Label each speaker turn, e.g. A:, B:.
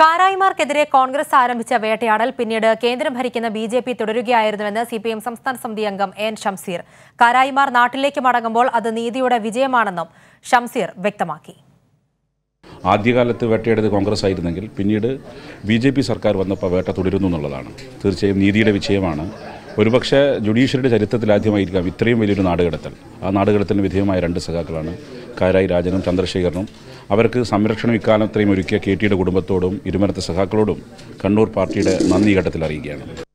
A: കാരായിമാർക്കെതിരെ കോൺഗ്രസ് ആരംഭിച്ച വേട്ടയാടൽ പിന്നീട് കേന്ദ്രം ഭരിക്കുന്ന ബി ജെ പി തുടരുകയായിരുന്നുവെന്ന് സി പി എം സംസ്ഥാന സമിതി അംഗം എൻ ഷംസീർ കാരായിമാർ നാട്ടിലേക്ക് മടങ്ങുമ്പോൾ അത് നീതിയുടെ വിജയമാണെന്നും ഷംസീർ വ്യക്തമാക്കി
B: ആദ്യകാലത്ത് വേട്ടയെടുത്ത് കോൺഗ്രസ് ആയിരുന്നെങ്കിൽ പിന്നീട് ബി ജെ പി സർക്കാർ വന്നപ്പോൾ വേട്ട തുടരുന്നു എന്നുള്ളതാണ് തീർച്ചയായും നീതിയുടെ വിജയമാണ് ഒരുപക്ഷെ ജുഡീഷ്യറിയുടെ ചരിത്രത്തിൽ ആദ്യമായിരിക്കാം ഇത്രയും വലിയൊരു നാടുകടത്തൽ ആ നാടുകടത്തലിന് വിധേയമായ രണ്ട് സഖാക്കളാണ് കാരായി രാജനും ചന്ദ്രശേഖരനും അവർക്ക് സംരക്ഷണം ഇക്കാലം ഇത്രയും ഒരുക്കിയ കെ ടിയുടെ കുടുംബത്തോടും ഇരുമനത്തെ സഖാക്കളോടും കണ്ണൂർ പാർട്ടിയുടെ നന്ദി ഘട്ടത്തിൽ അറിയിക്കുകയാണ്